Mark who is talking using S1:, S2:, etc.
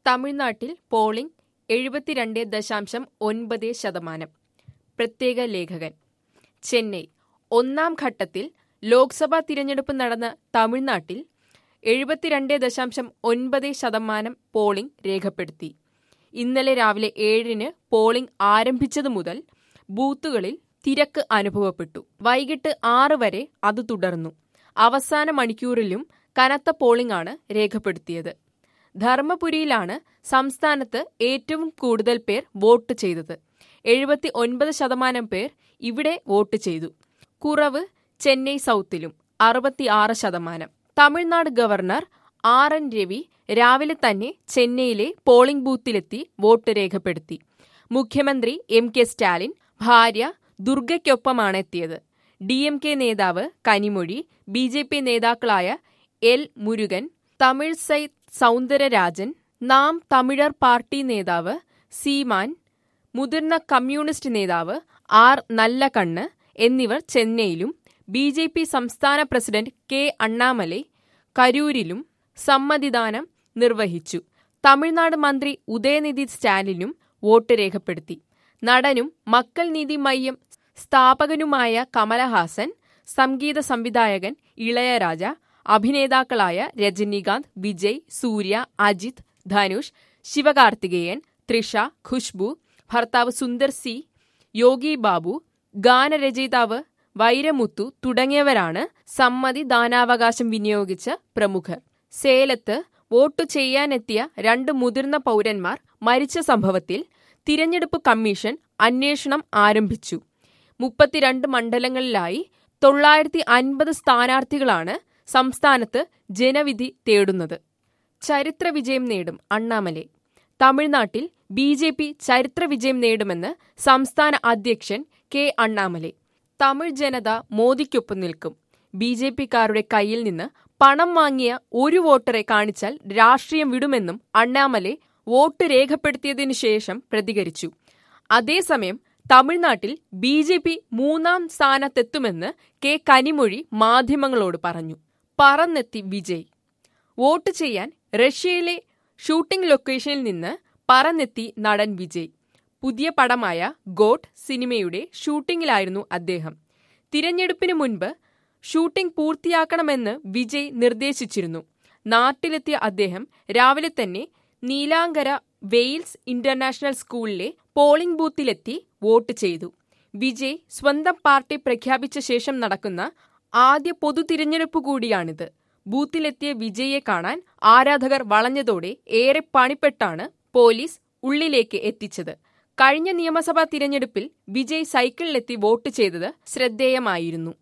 S1: തമിഴ്നാട്ടിൽ പോളിംഗ് എഴുപത്തിരണ്ട് ദശാംശം ഒൻപത് ശതമാനം പ്രത്യേക ലേഖകൻ ചെന്നൈ ഒന്നാം ഘട്ടത്തിൽ ലോക്സഭാ തിരഞ്ഞെടുപ്പ് നടന്ന തമിഴ്നാട്ടിൽ എഴുപത്തിരണ്ട് ദശാംശം ഒൻപത് ശതമാനം പോളിംഗ് രേഖപ്പെടുത്തി ഇന്നലെ രാവിലെ ഏഴിന് പോളിംഗ് ആരംഭിച്ചതു മുതൽ ബൂത്തുകളിൽ തിരക്ക് അനുഭവപ്പെട്ടു വൈകിട്ട് ആറ് വരെ അത് തുടർന്നു അവസാന മണിക്കൂറിലും കനത്ത പോളിംഗാണ് രേഖപ്പെടുത്തിയത് ധർമ്മപുരിയിലാണ് സംസ്ഥാനത്ത് ഏറ്റവും കൂടുതൽ പേർ വോട്ട് ചെയ്തത് എഴുപത്തി ഒൻപത് ശതമാനം പേർ ഇവിടെ വോട്ട് ചെയ്തു കുറവ് ചെന്നൈ സൗത്തിലും അറുപത്തിയാറ് ശതമാനം Tamil Nadu governor R N Ravi രാവിലെ തന്നെ ചെന്നൈയിലെ പോളിംഗ് ബൂത്തിലെത്തി വോട്ട് രേഖപ്പെടുത്തി മുഖ്യമന്ത്രി എം കെ സ്റ്റാലിൻ ഭാര്യ ദുർഗയ്ക്കൊപ്പമാണ് എത്തിയത് ഡി എം കെ നേതാവ് കനിമൊഴി ബി ജെ പി നേതാക്കളായ L Murugan Tamilisai Soundararajan Naam Tamilar party നേതാവ് സീമാൻ മുതിർന്ന കമ്മ്യൂണിസ്റ്റ് നേതാവ് ആർ നല്ലകണ്ണ് എന്നിവർ ചെന്നൈയിലും ബി ജെ പി സംസ്ഥാന പ്രസിഡന്റ് കെ അണ്ണാമലൈ കരൂരിലും സമ്മതിദാനം നിർവഹിച്ചു തമിഴ്നാട് മന്ത്രി ഉദയനിധി സ്റ്റാലിനും വോട്ട് രേഖപ്പെടുത്തി നടനും മക്കൾ നീതി മയ്യം സ്ഥാപകനുമായ കമലഹാസൻ സംഗീത സംവിധായകൻ ഇളയരാജ അഭിനേതാക്കളായ രജനീകാന്ത് വിജയ് സൂര്യ അജിത് ധനുഷ് ശിവകാർത്തികേയൻ തൃഷ ഖുഷ്ബു ഭർത്താവ് സുന്ദർ സി യോഗി ബാബു ഗാനരചയിതാവ് വൈരമുത്തു തുടങ്ങിയവരാണ് സമ്മതി ദാനാവകാശം വിനിയോഗിച്ച പ്രമുഖർ സേലത്ത് വോട്ടു ചെയ്യാനെത്തിയ രണ്ട് മുതിർന്ന പൗരന്മാർ മരിച്ച സംഭവത്തിൽ തിരഞ്ഞെടുപ്പ് കമ്മീഷൻ അന്വേഷണം ആരംഭിച്ചു മുപ്പത്തിരണ്ട് മണ്ഡലങ്ങളിലായി തൊള്ളായിരത്തി അൻപത് സ്ഥാനാർത്ഥികളാണ് സംസ്ഥാനത്ത് ജനവിധി തേടുന്നത് ചരിത്ര വിജയം നേടും അണ്ണാമലൈ തമിഴ്നാട്ടിൽ ബി ജെ പി ചരിത്ര വിജയം നേടുമെന്ന് സംസ്ഥാന അധ്യക്ഷൻ കെ അണ്ണാമലൈ തമിഴ് ജനത മോദിക്കൊപ്പം നിൽക്കും ബി ജെ പിക്കാരുടെ കയ്യിൽ നിന്ന് പണം വാങ്ങിയ ഒരു വോട്ടറെ കാണിച്ചാൽ രാഷ്ട്രീയം വിടുമെന്നും അണ്ണാമലൈ വോട്ട് രേഖപ്പെടുത്തിയതിനു ശേഷം പ്രതികരിച്ചു അതേസമയം തമിഴ്നാട്ടിൽ ബി ജെ പി മൂന്നാം സ്ഥാനത്തെത്തുമെന്ന് കെ കനിമൊഴി മാധ്യമങ്ങളോട് പറഞ്ഞു പറന്നെത്തി വിജയ് വോട്ട് ചെയ്യാൻ റഷ്യയിലെ ഷൂട്ടിംഗ് ലൊക്കേഷനിൽ നിന്ന് പറന്നെത്തി നടൻ വിജയ് പുതിയ പടമായ ഗോഡ് സിനിമയുടെ ഷൂട്ടിംഗിലായിരുന്നു അദ്ദേഹം തിരഞ്ഞെടുപ്പിന് മുൻപ് ഷൂട്ടിംഗ് പൂർത്തിയാക്കണമെന്ന് വിജയ് നിർദ്ദേശിച്ചിരുന്നു നാട്ടിലെത്തിയ അദ്ദേഹം രാവിലെ തന്നെ നീലാങ്കര വെയിൽസ് ഇന്റർനാഷണൽ സ്കൂളിലെ പോളിംഗ് ബൂത്തിലെത്തി വോട്ട് ചെയ്തു വിജയ് സ്വന്തം പാർട്ടി പ്രഖ്യാപിച്ച ശേഷം നടക്കുന്ന ആദ്യ പൊതു തിരഞ്ഞെടുപ്പ് കൂടിയാണിത് ബൂത്തിലെത്തിയ വിജയെ കാണാൻ ആരാധകർ വളഞ്ഞതോടെ ഏറെ പണിപ്പെട്ടാണ് പോലീസ് ഉള്ളിലേക്ക് എത്തിച്ചത് കഴിഞ്ഞ നിയമസഭാ തിരഞ്ഞെടുപ്പിൽ വിജയ് സൈക്കിളിലെത്തി വോട്ട് ചെയ്തത് ശ്രദ്ധേയമായിരുന്നു